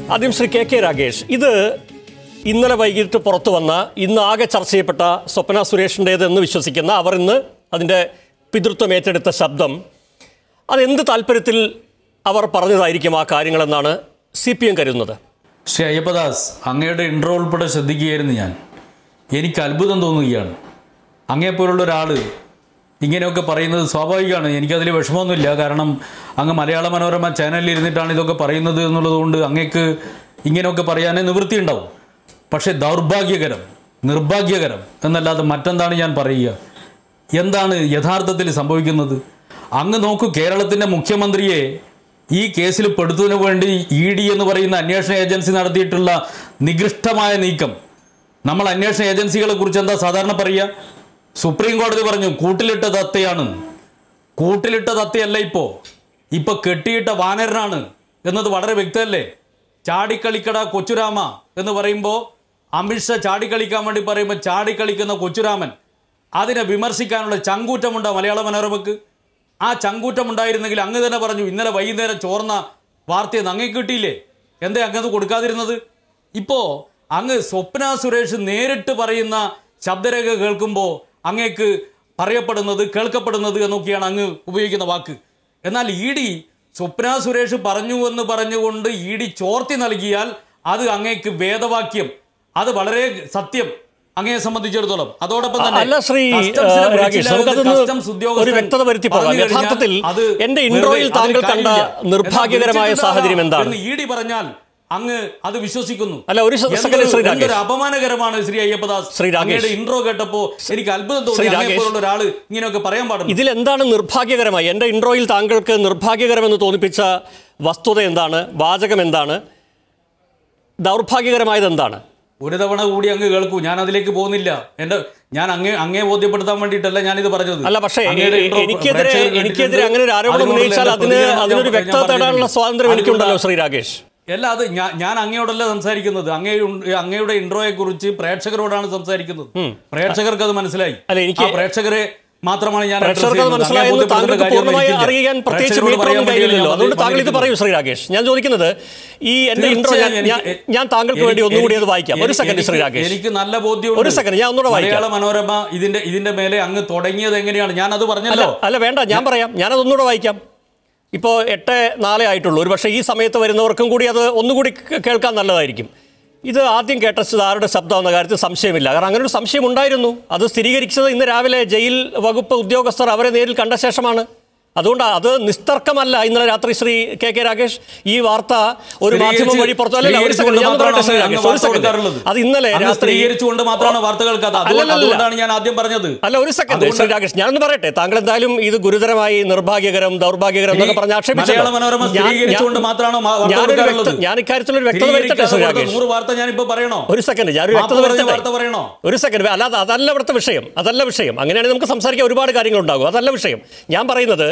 ആദ്യം Shri K K Ragesh ഇത് ഇന്നലെ വൈകിട്ട് പുറത്തു വന്ന ഇന്ന് ആകെ ചർച്ച ചെയ്യപ്പെട്ട സ്വപ്ന സുരേഷിൻ്റേതെന്ന് വിശ്വസിക്കുന്ന അവർ ഇന്ന് അതിൻ്റെ പിതൃത്വം ഏറ്റെടുത്ത ശബ്ദം അതെന്ത് താല്പര്യത്തിൽ അവർ പറഞ്ഞതായിരിക്കും ആ കാര്യങ്ങളെന്നാണ് സി പി എം കരുതുന്നത് ശ്രീ അയ്യപ്പദാസ് അങ്ങയുടെ ഇൻട്രോ ഉൾപ്പെടെ ശ്രദ്ധിക്കുകയായിരുന്നു ഞാൻ എനിക്ക് അത്ഭുതം തോന്നുകയാണ് അങ്ങയെപ്പോലുള്ള ഒരാൾ ഇങ്ങനെയൊക്കെ പറയുന്നത് സ്വാഭാവികമാണ് എനിക്കതിൽ വിഷമമൊന്നുമില്ല കാരണം അങ്ങ് മലയാള മനോരമ ചാനലിൽ ഇരുന്നിട്ടാണ് ഇതൊക്കെ പറയുന്നത് എന്നുള്ളത് കൊണ്ട് അങ്ങക്ക് ഇങ്ങനെയൊക്കെ പറയാനേ നിവൃത്തിയുണ്ടാവും പക്ഷേ ദൗർഭാഗ്യകരം നിർഭാഗ്യകരം എന്നല്ലാതെ മറ്റെന്താണ് ഞാൻ പറയുക എന്താണ് യഥാർത്ഥത്തിൽ സംഭവിക്കുന്നത് അങ്ങ് നോക്കൂ കേരളത്തിൻ്റെ മുഖ്യമന്ത്രിയെ ഈ കേസിൽ പെടുത്തുന്നതിന് വേണ്ടി ഇ ഡി എന്ന് പറയുന്ന അന്വേഷണ ഏജൻസി നടത്തിയിട്ടുള്ള നികൃഷ്ടമായ നീക്കം നമ്മൾ അന്വേഷണ ഏജൻസികളെ കുറിച്ച് എന്താ സാധാരണ പറയുക സുപ്രീം കോടതി പറഞ്ഞു കൂട്ടിലിട്ട തത്തയാണ് കൂട്ടിലിട്ട തത്തയല്ല ഇപ്പോ ഇപ്പൊ കെട്ടിയിട്ട വാനരനാണ് എന്നത് വളരെ വ്യക്തമല്ലേ ചാടിക്കളിക്കട കൊച്ചുരാമ എന്ന് പറയുമ്പോൾ അമിത്ഷാ ചാടിക്കളിക്കാൻ വേണ്ടി പറയുമ്പോൾ ചാടിക്കളിക്കുന്ന കൊച്ചുരാമൻ അതിനെ വിമർശിക്കാനുള്ള ചങ്കൂറ്റമുണ്ടോ മലയാള മനോരമക്ക് ആ ചങ്കൂറ്റമുണ്ടായിരുന്നെങ്കിൽ അങ്ങ് തന്നെ പറഞ്ഞു ഇന്നലെ വൈകുന്നേരം ചോർന്ന വാർത്തയെന്ന് അങ്ങേ കിട്ടിയില്ലേ എന്തേ അങ്ങത് കൊടുക്കാതിരുന്നത് ഇപ്പോ അങ്ങ് സ്വപ്ന സുരേഷ് നേരിട്ട് പറയുന്ന ശബ്ദരേഖ കേൾക്കുമ്പോൾ അങ്ങേക്ക് പറയപ്പെടുന്നത് കേൾക്കപ്പെടുന്നത് എന്നൊക്കെയാണ് അങ്ങ് ഉപയോഗിക്കുന്ന വാക്ക് എന്നാൽ ഇ ഡി സ്വപ്ന സുരേഷ് പറഞ്ഞു എന്ന് പറഞ്ഞുകൊണ്ട് ഇ ഡി ചോർത്തി നൽകിയാൽ അത് അങ്ങേക്ക് വേദവാക്യം അത് വളരെ സത്യം അങ്ങയെ സംബന്ധിച്ചിടത്തോളം അതോടൊപ്പം തന്നെ അല്ല ശ്രീ customs നെ ഏഹ്, രാകേഷ് വിളിച്ചില്ല എന്ന് നമുക്കതൊന്ന് customs ഉദ്യോഗസ്ഥൻ ഒരു വ്യക്തത വരുത്തി പോകാം പറഞ്ഞു കഴിഞ്ഞാൽ യഥാർത്ഥത്തിൽ അത് എന്റെ വെറുതെ ഇൻട്രോയിൽ അതിൽ താങ്കൾ കണ്ട കാര്യമില്ല. നിർഭാഗ്യകരമായ എന്നാൽ സാഹചര്യം എന്താണ് എന്ന് ഇ ഡി പറഞ്ഞാൽ അങ്ങ് അത് വിശ്വസിക്കുന്നു അല്ല, ഒരു സെ- എന്തൊരു- സെക്കൻഡ് ശ്രീ രാകേഷ്. എന്തൊരു അപമാനകരമാണ് ശ്രീ അയ്യപ്പദാസ് ശ്രീ രാകേഷ്. അങ്ങയുടെ ഇൻട്രോ കേട്ടപ്പോ എനിക്ക് അത്ഭുതം തോന്നി ശ്രീ അങ്ങയെ രാകേഷ്. പോലുള്ള ഒരാള് ഇങ്ങനെയൊക്കെ പറയാൻ പാടുന്നു ഇതിലെന്താണ് നിർഭാഗ്യകരമായി എൻ്റെ ഇൻട്രോയിൽ താങ്കൾക്ക് നിർഭാഗ്യകരമെന്ന് തോന്നിപ്പിച്ച വസ്തുത എന്താണ് വാചകം എന്താണ് ദൗർഭാഗ്യകരമായത് എന്താണ് ഒരു തവണ കൂടി അങ്ങ് കേൾക്കൂ ഞാൻ അതിലേക്ക് പോകുന്നില്ല എന്റെ ഞാൻ അങ്ങേ അങ്ങേ ബോധ്യപ്പെടുത്താൻ വേണ്ടിയിട്ടല്ല ഞാനിത് പറഞ്ഞത് അല്ല പക്ഷേ അങ്ങയുടെ intro എനിക്കെതിരെ പ്രേക്ഷകർ എനിക്കെതിരെ കേട്ടിട്ടുണ്ട്. അങ്ങനെ ഒരു ആരോപണം അതിനോടുള്ള ഉന്നയിച്ചാൽ എന്റെ അതിന് പ്രതികരണം അതിനൊരു ഞാൻ വ്യക്തത പറഞ്ഞിട്ടുണ്ട്. തേടാനുള്ള സ്വാതന്ത്ര്യം എനിക്കുണ്ടല്ലോ അതുകൊണ്ട് ശ്രീ രാകേഷ് അല്ല അത് ഞാൻ ഞാൻ അങ്ങയോടല്ല സംസാരിക്കുന്നത് അങ്ങേ അങ്ങയുടെ ഇൻട്രോയെ കുറിച്ച് പ്രേക്ഷകരോടാണ് സംസാരിക്കുന്നത് പ്രേക്ഷകർക്ക് അത് മനസ്സിലായി അല്ല, എനിക്ക് ആ പ്രേക്ഷകരെ മാത്രമാണ് ഞാൻ address പ്രേക്ഷകർക്ക് അത് ചെയ്യുന്നത്. അങ്ങയെ മനസ്സിലായെന്ന് ബോധ്യപ്പെടുത്തേണ്ട താങ്കൾക്ക് കാര്യമൊന്നും പൂർണ്ണമായി എനിക്കില്ല. അറിയാൻ പ്രത്യേകിച്ച് പ്രേക്ഷകരോട് മീറ്ററൊന്നും പറയാൻ വേണ്ടിയാണ് കഴിയില്ലല്ലോ ഞാൻ അതുകൊണ്ട് താങ്കൾ ഇത് വന്നിരിക്കുന്നത്. പറയൂ ശ്രീ രാകേഷ് ഞാൻ ചോദിക്കുന്നത് ഈ എന്റെ ഇൻട്രോ ഞാൻ തീർച്ചയായും ഞാൻ- എനിക്ക് ഞാൻ താങ്കൾക്ക് വേണ്ടി എനിക്ക് ഒന്നുകൂടി അത് എനിക്ക് വായിക്കാം ഒരു സെക്കൻഡ് ശ്രീ എനിക്ക് രാകേഷ് എനിക്ക് നല്ല ബോധ്യമുണ്ട് ഒരു second, ഞാൻ ഒന്നുകൂടെ വായിക്കാം. മലയാള മനോരമ ഇതിന്റെ ഇതിന്റെ മേലെ അങ്ങ് തുടങ്ങിയത് എങ്ങനെയാണ് ഞാൻ അത് അല്ല പറഞ്ഞല്ലോ അല്ല വേണ്ട ഞാൻ പറയാം ഞാനതൊന്നുകൂടെ വായിക്കാം ഇപ്പോൾ എട്ട് നാലേ ആയിട്ടുള്ളൂ ഒരു പക്ഷേ ഈ സമയത്ത് വരുന്നവർക്കും കൂടി അത് ഒന്നുകൂടി കേ- കേൾക്കാൻ നല്ലതായിരിക്കും ഇത് ആദ്യം കേട്ട ആരുടെ ശബ്ദം എന്ന കാര്യത്തിൽ സംശയമില്ല കാരണം അങ്ങനെ ഒരു സംശയം ഉണ്ടായിരുന്നു അത് സ്ഥിരീകരിച്ചത് ഇന്ന് രാവിലെ ജയിൽ വകുപ്പ് ഉദ്യോഗസ്ഥർ അവരെ നേരിൽ കണ്ട ശേഷമാണ് അതുകൊണ്ട് അത് നിസ്തർക്കമല്ല ഇന്നലെ രാത്രി ശ്രീ കെ കെ രാകേഷ് ഈ വാർത്ത ഒരു മാധ്യമം വഴി പുറത്തു അല്ലല്ല ഒരു സെക്കൻഡ് ഞാൻ പറയട്ടെ ശ്രീ രാകേഷ് ഒരു സെക്കൻഡ് അത് ഇന്നലെ അങ്ങ് രാത്രി സ്ഥിരീകരിച്ചുകൊണ്ട് മാത്രമാണ് വാർത്തകൾക്ക് അത് അല്ലല്ലല്ല. അതുകൊണ്ടാണ് ഞാൻ ആദ്യം പറഞ്ഞത് അല്ല ഒരു സെക്കൻഡ് അതുകൊണ്ട് ശ്രീ രാകേഷ് ഞാനൊന്ന് പറയട്ടെ താങ്കൾ എന്തായാലും ഇത് ഗുരുതരമായി നിർഭാഗ്യകരം ദൗർഭാഗ്യകരം എന്നൊക്കെ പറഞ്ഞ് ആക്ഷേപിച്ചല്ലോ. മലയാള മനോരമ ഞാൻ- സ്ഥിരീകരിച്ചുകൊണ്ട് ഞാൻ- മാത്രമാണോ മാ- വാർത്ത ഞാനൊരു കൊടുക്കാറുള്ളത്? വ്യക്ത- ഞാൻ ഇക്കാര്യത്തിൽ ഒരു വ്യക്തത വരുത്തട്ടെ ശ്രീ സ്ഥിരീകരിക്കാതെ രാകേഷ് നൂറ് വാർത്ത ഞാൻ ഇപ്പൊ പറയണോ ഒരു സെക്കൻഡ് ഞാനൊരു വ്യക്തത മാപ്പ് പറഞ്ഞ വാർത്ത വരുത്തട്ടെ പറയണോ ഒരു സെക്കൻഡ് അല്ലാതെ അതല്ല ഇവിടുത്തെ വിഷയം അതല്ല വിഷയം അങ്ങനെയാണെങ്കിൽ നമുക്ക് സംസാരിക്കാൻ ഒരുപാട് കാര്യങ്ങളുണ്ടാകും അതല്ല വിഷയം ഞാൻ പറയുന്നത്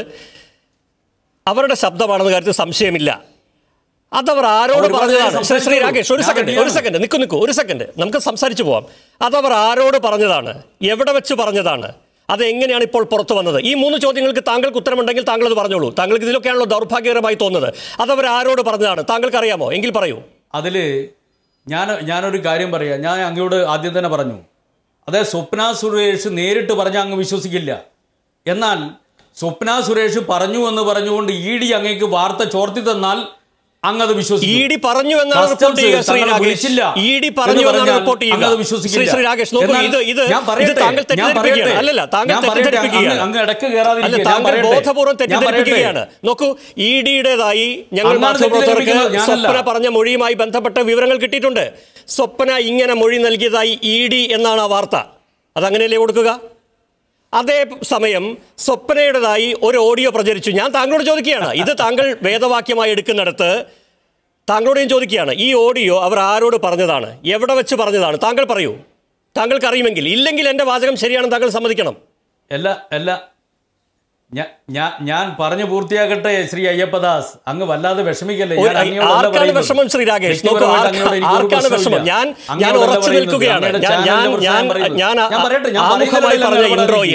അവരുടെ ശബ്ദമാണെന്ന കാര്യത്തിൽ സംശയമില്ല അതവർ ആരോട് ഒരുപാട് പറഞ്ഞതാണ് നേരം ശ്രീ- ശ്രീ സംസാരിച്ചു. രാകേഷ് ഒരു ഞാൻ സെക്കൻഡ് ഒരു റെഡിയാണ്. സെക്കൻഡ് നിൽക്കൂ നിൽക്കൂ ഒരു സെക്കൻഡ് നമുക്ക് സംസാരിച്ചു പോവാം അതവർ ആരോട് പറഞ്ഞതാണ് എവിടെ വെച്ച് പറഞ്ഞതാണ് അത് എങ്ങനെയാണ് ഇപ്പോൾ പുറത്തു വന്നത് ഈ മൂന്ന് ചോദ്യങ്ങൾക്ക് താങ്കൾക്ക് ഉത്തരമുണ്ടെങ്കിൽ താങ്കൾ അത് പറഞ്ഞോളൂ താങ്കൾക്ക് ഇതിലൊക്കെയാണല്ലോ ദൗർഭാഗ്യകരമായി തോന്നുന്നത് അതവർ ആരോട് പറഞ്ഞതാണ് താങ്കൾക്ക് അറിയാമോ എങ്കിൽ പറയൂ അതിൽ ഞാൻ ഞാനൊരു കാര്യം പറയാം ഞാൻ അങ്ങയോട് ആദ്യം തന്നെ പറഞ്ഞു അതായത് സ്വപ്ന സുരേഷ് നേരിട്ട് പറഞ്ഞ അങ്ങ് വിശ്വസിക്കില്ല എന്നാൽ സ്വപ്ന സുരേഷ് പറഞ്ഞു എന്ന് പറഞ്ഞുകൊണ്ട് ഇ ഡി അങ്ങേക്ക് വാർത്ത ചോർത്തി തന്നാൽ അങ്ങ് അത് ഇ വിശ്വസിക്കും ഡി പറഞ്ഞു എന്നാണ് Customs റിപ്പോർട്ട് ചെയ്യുക ശ്രീ തങ്ങളെ രാകേഷ് വിളിച്ചില്ല ഇ ഡി എന്ന് പറഞ്ഞു എന്നാണ് പറഞ്ഞാൽ റിപ്പോർട്ട് അങ്ങ് അത് ചെയ്യുക വിശ്വസിക്കില്ല. ശ്രീ ശ്രീ രാകേഷ് നോക്കൂ എന്നാൽ ഇത് ഇത് ഞാൻ ഇത് പറയട്ടെ, താങ്കൾ ഞാൻ തെറ്റിദ്ധരിപ്പിക്കുകയാണ് പറയട്ടെ. അല്ലല്ല താങ്കൾ ഞാൻ പറയട്ടെ, തെറ്റിദ്ധരിപ്പിക്കുകയാണ് അങ്ങ് അങ്ങ് ഇടയ്ക്ക് അല്ല കയറാതിരിക്കുക. ഞാൻ താങ്കൾ പറയട്ടെ. ബോധപൂർവ്വം ഞാൻ പറയട്ടെ. തെറ്റിദ്ധരിപ്പിക്കുകയാണ് നോക്കൂ ഇ ഡിയുടേതായി ഞങ്ങൾ അങ്ങാണ് മാധ്യമപ്രവർത്തകർക്ക് തെറ്റിദ്ധരിപ്പിക്കുന്നത്, ഞാനല്ല. സ്വപ്ന പറഞ്ഞ മൊഴിയുമായി ബന്ധപ്പെട്ട വിവരങ്ങൾ കിട്ടിയിട്ടുണ്ട് സ്വപ്ന ഇങ്ങനെ മൊഴി നൽകിയതായി ഇ ഡി എന്നാണ് ആ വാർത്ത അതങ്ങനെയല്ലേ കൊടുക്കുക അതേ സമയം സ്വപ്നയുടേതായി ഒരു ഓഡിയോ പ്രചരിച്ചു ഞാൻ താങ്കളോട് ചോദിക്കുകയാണ് ഇത് താങ്കൾ വേദവാക്യമായി എടുക്കുന്നിടത്ത് താങ്കളോട് ഞാൻ ചോദിക്കുകയാണ് ഈ ഓഡിയോ അവർ ആരോട് പറഞ്ഞതാണ് എവിടെ വെച്ച് പറഞ്ഞതാണ് താങ്കൾ പറയൂ താങ്കൾക്ക് അറിയുമെങ്കിൽ ഇല്ലെങ്കിൽ എൻ്റെ വാചകം ശരിയാണെന്ന് താങ്കൾ സമ്മതിക്കണം അല്ല അല്ല ഞാ- ഞാ- ഞാൻ പറഞ്ഞു പൂർത്തിയാക്കട്ടെ ശ്രീ അയ്യപ്പദാസ് അങ്ങ് വല്ലാതെ വിഷമിക്കല്ലേ ഒരു- ഞാൻ അങ്ങയോടല്ല ആർക്കാണ് പറയുന്നത്. വിഷമം ശ്രീ രാകേഷ് നോക്കൂ വ്യക്തിപരമായിട്ട് ആർക്കാ- അങ്ങയോട് എനിക്കൊരു ആർക്കാണ് പ്രശ്നവുമില്ല. വിഷമം ഞാൻ ഞാൻ അങ്ങയോടല്ല ഉറച്ചു പറയുന്നത്. നിൽക്കുകയാണ് അങ്ങയുടെ ഞാൻ ഞാൻ ചാനലിന്റെ പ്രശ്നം ഞാൻ പറയുന്നത്. ഞാൻ ഞാൻ പറയട്ടെ ഞാൻ ആമുഖമായി പറയുന്നതിലല്ല പറഞ്ഞ ഇടപെടാതിരിക്കുക. ഇൻട്രോയിൽ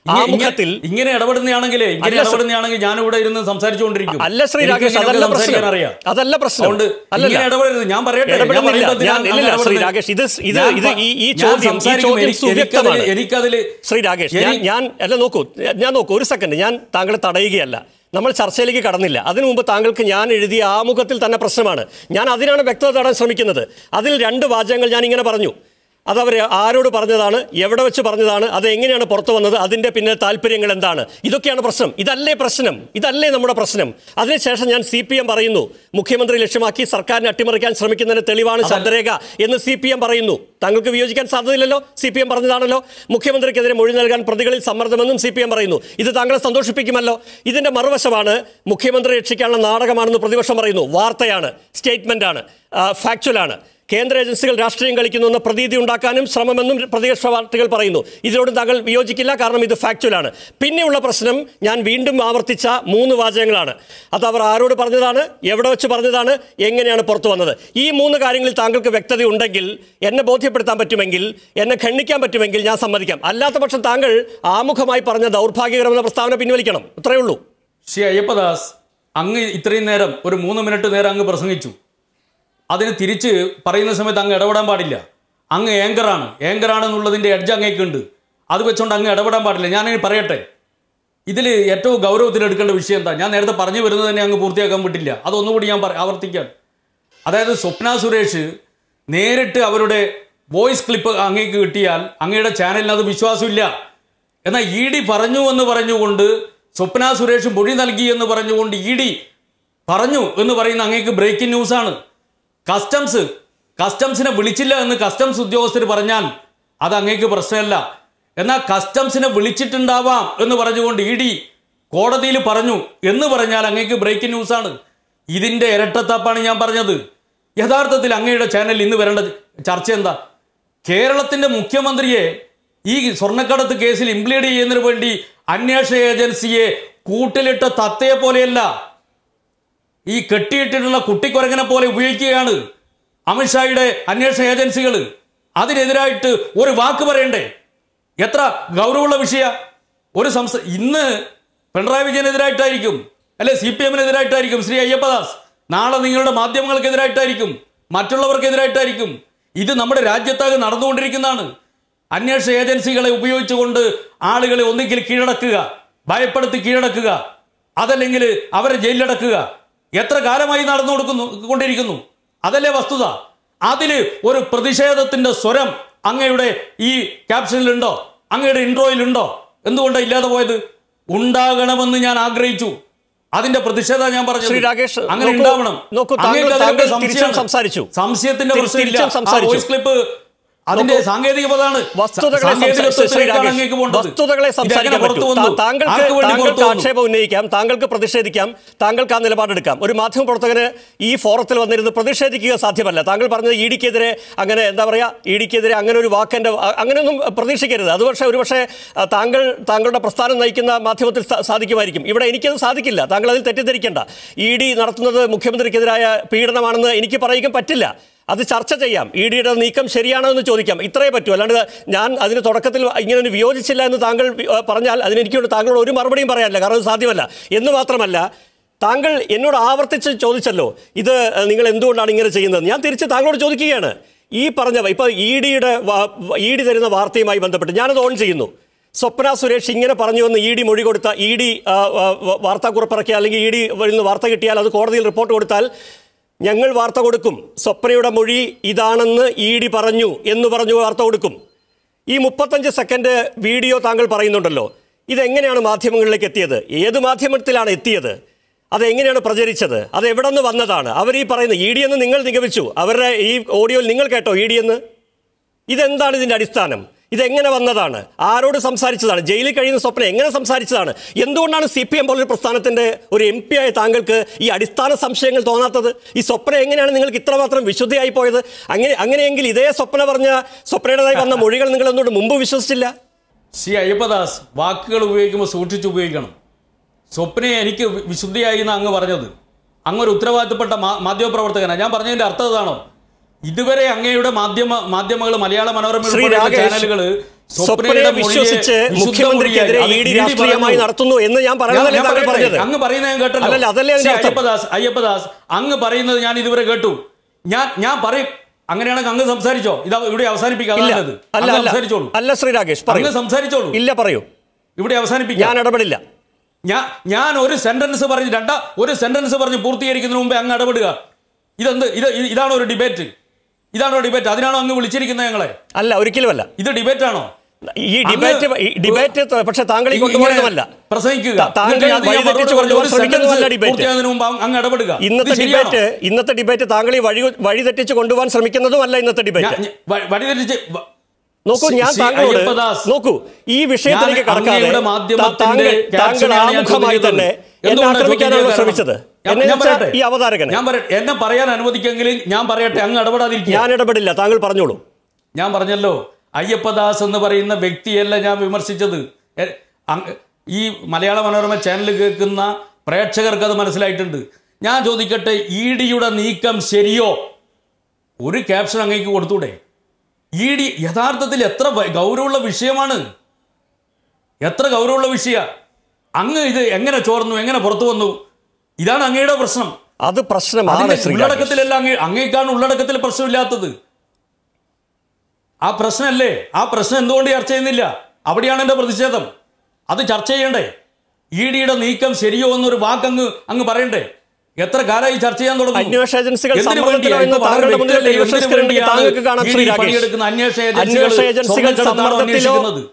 ഇങ്ങ- ആമുഖത്തിൽ ഇങ്ങനെ- ഇങ്ങനെ ഇടപെടുന്നതാണെങ്കിൽ ഇങ്ങനെ അല്ല, ശ്രീ- ഇടപെടുന്നതാണെങ്കിൽ ഞാൻ ഇവിടെ ഇരുന്ന് സംസാരിച്ചുകൊണ്ടിരിക്കും അല്ല ശ്രീ എനിക്ക് രാകേഷ് ഇങ്ങനെയൊക്കെ അതല്ല സംസാരിക്കാൻ പ്രശ്നം അറിയാം അതല്ല പ്രശ്നം അതുകൊണ്ട് അല്ലല്ല ഇങ്ങനെ ഇടപെടരുത് ഞാൻ പറയട്ടെ ഞാൻ ഇടപെടുന്നില്ല. പറയുന്നത് ഞാൻ- ഞാൻ ഇല്ലില്ല, ശ്രീ ഇടപെടുന്നത്. രാകേഷ്, ഇത് ഇത് ഞാൻ ഇത് പ- ഈ- ഈ ഞാൻ ചോദ്യം- ഈ സംസാരിക്കും. ചോദ്യം എനിക്ക് എനിക്കതില് സുവ്യക്തമാണ്. എനിക്കതില് ശ്രീ രാകേഷ് ഞാൻ എനി- ഞാൻ അല്ല നോക്കൂ ഞാൻ നോക്കൂ ഒരു സെക്കൻഡ് ഞാൻ താങ്കളെ തടയുകയല്ല നമ്മൾ ചർച്ചയിലേക്ക് കടന്നില്ല അതിനു മുമ്പ് താങ്കൾക്ക് ഞാൻ എഴുതിയ ആമുഖത്തിൽ തന്നെ പ്രശ്നമാണ് ഞാൻ അതിനാണ് വ്യക്തത തേടാൻ ശ്രമിക്കുന്നത് അതിൽ രണ്ട് വാചകങ്ങൾ ഞാൻ ഇങ്ങനെ പറഞ്ഞു അതവർ ആരോട് പറഞ്ഞതാണ് എവിടെ വെച്ച് പറഞ്ഞതാണ് അത് എങ്ങനെയാണ് പുറത്തു വന്നത് അതിൻ്റെ പിന്നെ താല്പര്യങ്ങൾ എന്താണ് ഇതൊക്കെയാണ് പ്രശ്നം ഇതല്ലേ പ്രശ്നം ഇതല്ലേ നമ്മുടെ പ്രശ്നം അതിനുശേഷം ഞാൻ സി പി എം പറയുന്നു മുഖ്യമന്ത്രി ലക്ഷ്യമാക്കി സർക്കാരിനെ അട്ടിമറിക്കാൻ ശ്രമിക്കുന്നതിന് തെളിവാണ് ശബ്ദരേഖ എന്ന് സി പി എം പറയുന്നു താങ്കൾക്ക് വിയോജിക്കാൻ സാധ്യതയില്ലല്ലോ സി പി എം പറഞ്ഞതാണല്ലോ മുഖ്യമന്ത്രിക്കെതിരെ മൊഴി നൽകാൻ പ്രതികളിൽ സമ്മർദ്ദമെന്നും സി പി എം പറയുന്നു ഇത് താങ്കളെ സന്തോഷിപ്പിക്കുമല്ലോ ഇതിന്റെ മറുവശമാണ് മുഖ്യമന്ത്രി രക്ഷിക്കാനുള്ള നാടകമാണെന്ന് പ്രതിപക്ഷം പറയുന്നു വാർത്തയാണ് സ്റ്റേറ്റ്മെന്റ് ആണ് ഫാക്ച്വൽ ആണ് കേന്ദ്ര ഏജൻസികൾ രാഷ്ട്രീയം കളിക്കുന്നു എന്ന പ്രതീതി ഉണ്ടാക്കാനും ശ്രമമെന്നും പ്രതിപക്ഷ പാർട്ടികൾ പറയുന്നു ഇതിനോട് താങ്കൾ വിയോജിക്കില്ല കാരണം ഇത് ഫാക്ച്വലാണ് പിന്നെയുള്ള പ്രശ്നം ഞാൻ വീണ്ടും ആവർത്തിച്ച മൂന്ന് വാചകങ്ങളാണ് അത് അവർ ആരോട് പറഞ്ഞതാണ് എവിടെ വെച്ച് പറഞ്ഞതാണ് എങ്ങനെയാണ് പുറത്തു വന്നത് ഈ മൂന്ന് കാര്യങ്ങളിൽ താങ്കൾക്ക് വ്യക്തത ഉണ്ടെങ്കിൽ എന്നെ ബോധ്യപ്പെടുത്താൻ പറ്റുമെങ്കിൽ എന്നെ ഖണ്ഡിക്കാൻ പറ്റുമെങ്കിൽ ഞാൻ സമ്മതിക്കാം അല്ലാത്ത പക്ഷം താങ്കൾ ആമുഖമായി പറഞ്ഞ ദൗർഭാഗ്യകരമെന്ന പ്രസ്താവന പിൻവലിക്കണം ഇത്രയേ ഉള്ളൂ ശ്രീ അയ്യപ്പദാസ് അങ്ങ് ഇത്രയും നേരം ഒരു മൂന്ന് മിനിറ്റ് നേരം അങ്ങ് പ്രസംഗിച്ചു അതിന് തിരിച്ച് പറയുന്ന സമയത്ത് അങ്ങ് ഇടപെടാൻ പാടില്ല അങ്ങ് ഏങ്കറാണ് ഏങ്കറാണെന്നുള്ളതിൻ്റെ എഡ്ജ് അങ്ങേക്കുണ്ട് അത് വെച്ചുകൊണ്ട് അങ്ങ് ഇടപെടാൻ പാടില്ല ഞാനിനി പറയട്ടെ ഇതിൽ ഏറ്റവും ഗൗരവത്തിൽ എടുക്കേണ്ട വിഷയം എന്താ ഞാൻ നേരത്തെ പറഞ്ഞു വരുന്നത് തന്നെ അങ്ങ് പൂർത്തിയാക്കാൻ പറ്റില്ല അതൊന്നുകൂടി ഞാൻ പറ- ആവർത്തിക്കാം അതായത് സ്വപ്ന സുരേഷ് നേരിട്ട് അവരുടെ വോയിസ് ക്ലിപ്പ് അങ്ങേക്ക് കിട്ടിയാൽ അങ്ങയുടെ ചാനലിന് അത് വിശ്വാസമില്ല എന്നാൽ ഇ ഡി പറഞ്ഞു എന്ന് പറഞ്ഞുകൊണ്ട് സ്വപ്ന സുരേഷ് മൊഴി നൽകി എന്ന് പറഞ്ഞുകൊണ്ട് ഇ ഡി പറഞ്ഞു എന്ന് പറയുന്ന അങ്ങേക്ക് ബ്രേക്കിംഗ് ന്യൂസാണ് കസ്റ്റംസ് കസ്റ്റംസിനെ വിളിച്ചില്ല എന്ന് കസ്റ്റംസ് ഉദ്യോഗസ്ഥർ പറഞ്ഞാൽ അത് അങ്ങേക്ക് പ്രശ്നമല്ല എന്നാൽ കസ്റ്റംസിനെ വിളിച്ചിട്ടുണ്ടാവാം എന്ന് പറഞ്ഞുകൊണ്ട് ഇ ഡി കോടതിയിൽ പറഞ്ഞു എന്ന് പറഞ്ഞാൽ അങ്ങേക്ക് ബ്രേക്കിംഗ് ന്യൂസാണ് ഇതിന്റെ ഇരട്ടത്താപ്പാണ് ഞാൻ പറഞ്ഞത് യഥാർത്ഥത്തിൽ അങ്ങയുടെ ചാനൽ ഇന്ന് വരേണ്ട ചർച്ച എന്താ കേരളത്തിന്റെ മുഖ്യമന്ത്രിയെ ഈ സ്വർണ്ണക്കടത്ത് കേസിൽ ഇംപ്ലീഡ് ചെയ്യുന്നതിന് വേണ്ടി അന്വേഷണ ഏജൻസിയെ കൂട്ടിലിട്ട തത്തയെ പോലെയല്ല ഈ കെട്ടിയിട്ടിട്ടുള്ള കുട്ടിക്കുരങ്ങനെ പോലെ ഉപയോഗിക്കുകയാണ് അമിത്ഷായുടെ അന്വേഷണ ഏജൻസികൾ അതിനെതിരായിട്ട് ഒരു വാക്ക് പറയണ്ടേ എത്ര ഗൗരവമുള്ള വിഷയ ഒരു സംസ്ഥ ഇന്ന് പിണറായി വിജയനെതിരായിട്ടായിരിക്കും അല്ലെ സി പി എമ്മിനെതിരായിട്ടായിരിക്കും ശ്രീ അയ്യപ്പദാസ് നാളെ നിങ്ങളുടെ മാധ്യമങ്ങൾക്കെതിരായിട്ടായിരിക്കും മറ്റുള്ളവർക്കെതിരായിട്ടായിരിക്കും ഇത് നമ്മുടെ രാജ്യത്താകെ നടന്നുകൊണ്ടിരിക്കുന്നതാണ് അന്വേഷണ ഏജൻസികളെ ഉപയോഗിച്ചുകൊണ്ട് ആളുകളെ ഒന്നുകിൽ കീഴടക്കുക ഭയപ്പെടുത്തി കീഴടക്കുക അതല്ലെങ്കിൽ അവരെ ജയിലിലടക്കുക എത്ര കാലമായി നടന്നു കൊടുക്കുന്നു കൊണ്ടിരിക്കുന്നു അതല്ലേ വസ്തുത അതില് ഒരു പ്രതിഷേധത്തിന്റെ സ്വരം അങ്ങയുടെ ഈ ക്യാപ്ഷനിലുണ്ടോ അങ്ങയുടെ ഇൻട്രോയിലുണ്ടോ എന്തുകൊണ്ടാണ് ഇല്ലാതെ പോയത് ഉണ്ടാകണമെന്ന് ഞാൻ ആഗ്രഹിച്ചു അതിന്റെ പ്രതിഷേധം ഞാൻ പറഞ്ഞു ശ്രീ രാകേഷ്, അങ്ങനെ നോക്കൂ, ഉണ്ടാവണം നോക്കൂ, താങ്കൾ- അങ്ങേക്ക് അതിലൊക്കെ താങ്കൾ തിരിച്ചും സംശയമാണ്. സംസാരിച്ചു. സംശയത്തിന്റെ തിരി- പ്രശ്നമില്ല തിരിച്ചും ആ സംസാരിച്ചു. വോയിസ് ക്ലിപ്പ് അതിന്റെ നോക്കൂ, സാങ്കേതികപതാണ് വസ്തുതകളെ സാങ്കേതികത്വത്തിലേക്കാണ് സംസാരിച്ച് ശ്രീ രാകേഷ്, അങ്ങേക്ക് പോകേണ്ടത്. വസ്തുതകളെ ഇതെങ്ങനെ സംസാരിക്കാൻ പുറത്തു പറ്റൂ വന്നു? താ- താങ്കൾക്ക് ആർക്ക് വേണ്ടി താങ്കൾക്ക് പുറത്തു വന്നു? ആക്ഷേപം ഉന്നയിക്കാം താങ്കൾക്ക് പ്രതിഷേധിക്കാം താങ്കൾക്ക് ആ നിലപാടെടുക്കാം ഒരു മാധ്യമ പ്രവർത്തകന് ഈ ഫോറത്തിൽ വന്നിരുന്ന് പ്രതിഷേധിക്കുക സാധ്യമല്ല താങ്കൾ പറഞ്ഞത് ഇ ഡിക്കെതിരെ അങ്ങനെ എന്താ പറയുക ഇ ഡിക്കെതിരെ അങ്ങനെ ഒരു വാക്കെൻ്റെ അങ്ങനെയൊന്നും പ്രതീക്ഷിക്കരുത് അത് പക്ഷേ ഒരുപക്ഷെ ആ, താങ്കൾ താങ്കളുടെ പ്രസ്ഥാനം നയിക്കുന്ന മാധ്യമത്തിൽ സാ- സാധിക്കുമായിരിക്കും ഇവിടെ എനിക്കത് സാധിക്കില്ല താങ്കൾ അതിൽ തെറ്റിദ്ധരിക്കേണ്ട ഇ ഡി നടത്തുന്നത് മുഖ്യമന്ത്രിക്കെതിരായ പീഡനമാണെന്ന് എനിക്ക് പറയുക പറ്റില്ല അത് ചർച്ച ചെയ്യാം ഇ ഡിയുടെ നീക്കം ശരിയാണോ എന്ന് ചോദിക്കാം ഇത്രയേ പറ്റൂ അല്ലാണ്ട് ഞാൻ അതിന് തുടക്കത്തിൽ ഇങ്ങനെ ഒരു വിയോജിച്ചില്ല എന്ന് താങ്കൾ വി- ഏഹ് പറഞ്ഞാൽ അതിന് എനിക്കോട് താങ്കളോട് ഒരു മറുപടിയും പറയാനില്ല കാരണം അത് സാധ്യമല്ല എന്ന് മാത്രമല്ല താങ്കൾ എന്നോട് ആവർത്തിച്ച് ചോദിച്ചല്ലോ ഇത് ഏഹ്, നിങ്ങൾ എന്തുകൊണ്ടാണ് ഇങ്ങനെ ചെയ്യുന്നത് ഞാൻ തിരിച്ച് താങ്കളോട് ചോദിക്കുകയാണ് ഈ പറഞ്ഞ ഇപ്പോൾ ഇ ഡിയുടെ ഇ ഡി തരുന്ന വാർത്തയുമായി ബന്ധപ്പെട്ട് ഞാനത് ഓൺ ചെയ്യുന്നു സ്വപ്ന സുരേഷ് ഇങ്ങനെ പറഞ്ഞു എന്ന് ഇ ഡി മൊഴി കൊടുത്ത ഇ ഡി വാർത്താക്കുറിപ്പിറക്കിയ അല്ലെങ്കിൽ ഇ ഡി വരുന്ന വാർത്ത കിട്ടിയാൽ അത് കോടതിയിൽ റിപ്പോർട്ട് കൊടുത്താൽ ഞങ്ങൾ വാർത്ത കൊടുക്കും സ്വപ്നയുടെ മൊഴി ഇതാണെന്ന് ഇ ഡി പറഞ്ഞു എന്ന് പറഞ്ഞു വാർത്ത കൊടുക്കും ഈ മുപ്പത്തഞ്ച് സെക്കൻഡ് വീഡിയോ താങ്കൾ പറയുന്നുണ്ടല്ലോ ഇതെങ്ങനെയാണ് മാധ്യമങ്ങളിലേക്ക് എത്തിയത് ഏത് മാധ്യമത്തിലാണ് എത്തിയത് അതെങ്ങനെയാണ് പ്രചരിച്ചത് അത് എവിടെ നിന്ന് വന്നതാണ് അവർ ഈ പറയുന്നത് ഇ ഡി എന്ന് നിങ്ങൾ നിഗമിച്ചു അവരുടെ ഈ ഓഡിയോയിൽ നിങ്ങൾ കേട്ടോ ഇ ഡി എന്ന് ഇതെന്താണ് ഇതിന്റെ അടിസ്ഥാനം ഇതെങ്ങനെ വന്നതാണ് ആരോട് സംസാരിച്ചതാണ് ജയിലിൽ കഴിയുന്ന സ്വപ്ന എങ്ങനെ സംസാരിച്ചതാണ് എന്തുകൊണ്ടാണ് സി പി എം പോലൊരു പ്രസ്ഥാനത്തിന്റെ ഒരു എം പി ആയ താങ്കൾക്ക് ഈ അടിസ്ഥാന സംശയങ്ങൾ തോന്നാത്തത് ഈ സ്വപ്ന എങ്ങനെയാണ് നിങ്ങൾക്ക് ഇത്രമാത്രം വിശുദ്ധിയായി പോയത് അങ്ങനെ അങ്ങനെയെങ്കിൽ ഇതേ സ്വപ്ന പറഞ്ഞ സ്വപ്നയുടേതായി വന്ന മൊഴികൾ നിങ്ങൾ എന്തുകൊണ്ട് മുമ്പ് വിശ്വസിച്ചില്ല ശ്രീ അയ്യപ്പദാസ് വാക്കുകൾ ഉപയോഗിക്കുമ്പോൾ സൂക്ഷിച്ച് ഉപയോഗിക്കണം സ്വപ്നയെ എനിക്ക് വി- വിശുദ്ധിയായി എന്ന് അങ്ങ് പറഞ്ഞത് അങ്ങ് ഒരു ഉത്തരവാദിത്തപ്പെട്ട മാ- മാധ്യമപ്രവർത്തകനാണ് ഞാൻ പറഞ്ഞതിന്റെ അർത്ഥം അതാണോ ഇതുവരെ അങ്ങയുടെ മാധ്യമ മാധ്യമങ്ങൾ മലയാള മനോരമ ശ്രീ ഉൾപ്പെടെയുള്ള രാകേഷ്, ചാനലുകൾ സ്വപ്നയെ മൊഴിയെ, വിശ്വസിച്ച് വിശുദ്ധ മുഖ്യമന്ത്രിക്കെതിരെ മൊഴിയെ, ഇ ഡി അത് രാഷ്ട്രീയമായി പറഞ്ഞു. നടത്തുന്നു എന്ന് ഞാൻ ഞാൻ- പറയുന്നതല്ലേ ഞാൻ താങ്കൾ പറയട്ടെ, പറഞ്ഞത് അങ്ങ് പറയുന്നത് ഞാൻ കേട്ടല്ലോ അല്ലല്ല, അതല്ലേ അതിന്റെ ശ്രീ അർത്ഥം. അയ്യപ്പദാസ് അയ്യപ്പദാസ് അങ്ങ് പറയുന്നത് ഞാൻ ഇതുവരെ കേട്ടു ഞാൻ ഞാൻ പറയും അങ്ങനെയാണെങ്കിൽ അങ്ങ് സംസാരിച്ചോ ഇത് ഇവിടെ അവസാനിപ്പിക്കാം ഇല്ല അതാണത്. അല്ല അങ്ങ് അല്ല സംസാരിച്ചോളൂ അല്ല ശ്രീ രാകേഷ് അങ്ങ് പറയൂ സംസാരിച്ചോളൂ ഇല്ല പറയൂ ഇവിടെ അവസാനിപ്പിക്കാം ഞാൻ ഇടപെടില്ല ഞാൻ ഞാൻ ഒരു സെന്റൻസ് പറഞ്ഞ് രണ്ടാ ഒരു സെന്റൻസ് പറഞ്ഞ് പൂർത്തീകരിക്കുന്നതിന് മുമ്പേ അങ്ങ് ഇടപെടുക ഇതെന്ത് ഇത് ഇത് ഇതാണോ ഒരു ഡിബേറ്റ് ഇതാണോ ഡിബേറ്റ് അതിനാണോ അങ്ങ് വിളിച്ചിരിക്കുന്നത് ഞങ്ങളെ അല്ല ഒരിക്കലുമല്ല ഇത് ഡിബേറ്റ് ആണോ ഈ ഡിബേറ്റ് ഈ ഡിബേറ്റ് പക്ഷെ താങ്കൾ ഈ കൊണ്ടുപോകുന്നതല്ല പ്രസംഗിക്കുക താ- താങ്കൾ എന്നിട്ട് അതിന് വഴിതെറ്റിച്ച് മറുപടി കൊണ്ടുപോകാൻ ഒരു ശ്രമിക്കുന്നതല്ല sentence ഡിബേറ്റ്. പൂർത്തിയാകുന്നതിന് മുമ്പ് അങ്ങ് അങ്ങ് ഇടപെടുക ഇന്നത്തെ ഇത് ശരിയാണോ? ഡിബേറ്റ് ഇന്നത്തെ ഡിബേറ്റ് താങ്കൾ ഈ വഴി വഴിതെറ്റിച്ച് കൊണ്ടുപോകാൻ ശ്രമിക്കുന്നതും അല്ല ഇന്നത്തെ ഡിബേറ്റ് ഞാൻ- ഞാൻ- വ- വഴിതെറ്റിച്ച് വ- നോക്കൂ ഞാൻ ശ്രീ താങ്കളോട് അയ്യപ്പദാസ്, നോക്കൂ ഈ വിഷയത്തിലേക്ക് ഞാൻ കടക്കാതെ അങ്ങയുടെ താ- മാധ്യമത്തിന്റെ താങ്കൾ താങ്കൾ caption-നെയാണ് ഞാൻ ആമുഖമായി ചോദിക്കുന്നത്. തന്നെ എന്നെ എന്തുകൊണ്ടാണ് ആക്രമിക്കാനാണല്ലോ ചോദിക്കുന്നത്? ശ്രമിച്ചത് ഞാൻ- എന്നെ ഞാൻ വെച്ചാൽ പറയട്ടെ. ഈ അവതാരകനെ ഞാൻ പറയട്ടെ എന്നെ പറയാൻ അനുവദിക്കെങ്കിലും ഞാൻ പറയട്ടെ അങ്ങ് ഇടപെടാതിരിക്കുക ഞാൻ ഇടപെടില്ല താങ്കൾ പറഞ്ഞോളൂ ഞാൻ പറഞ്ഞല്ലോ അയ്യപ്പദാസ് എന്ന് പറയുന്ന വ്യക്തിയല്ല ഞാൻ വിമർശിച്ചത് എ- അങ് ഈ മലയാള മനോരമ ചാനൽ കേൾക്കുന്ന പ്രേക്ഷകർക്ക് അത് മനസ്സിലായിട്ടുണ്ട് ഞാൻ ചോദിക്കട്ടെ ഇ ഡിയുടെ നീക്കം ശരിയോ ഒരു ക്യാപ്ഷൻ അങ്ങേക്ക് കൊടുത്തൂടെ ഇ ഡി യഥാർത്ഥത്തിൽ എത്ര വ- ഗൗരവമുള്ള വിഷയമാണ് എത്ര ഗൗരവമുള്ള വിഷയ അങ്ങ് ഇത് എങ്ങനെ ചോർന്നു എങ്ങനെ പുറത്തു വന്നു ഇതാണ് അങ്ങയുടെ പ്രശ്നം അത് പ്രശ്നമാണ് അതിന്റെ ശ്രീ രാകേഷ്. ഉള്ളടക്കത്തിലല്ല അങ്ങേ അങ്ങേക്കാണ് ഉള്ളടക്കത്തിൽ പ്രശ്നമില്ലാത്തത് ആ പ്രശ്നമല്ലേ ആ പ്രശ്നം എന്തുകൊണ്ട് ചർച്ച ചെയ്യുന്നില്ല അവിടെയാണ് എന്റെ പ്രതിഷേധം അത് ചർച്ച ചെയ്യണ്ടേ ഇ ഡിയുടെ നീക്കം ശരിയോ എന്നൊരു വാക്ക് അങ്ങ് അങ്ങ് പറയണ്ടേ എത്ര കാലമായി ചർച്ച ചെയ്യാൻ തുടങ്ങി അന്വേഷണ ഏജൻസികൾ സമ്മർദ്ദത്തിലോ എന്ന് താങ്കളുടെ മുന്നിൽ ടെലിവിഷൻ സ്ക്രീനിൽ താങ്കൾക്ക് കാണാം ശ്രീ രാകേഷ് പണിയെടുക്കുന്ന അന്വേഷണ അന്വേഷണ ഏജൻസികൾ ഏജൻസികൾ സ്വർണ്ണക്കടത്താണോ സമ്മർദ്ദത്തിലോ അന്വേഷിക്കുന്നത്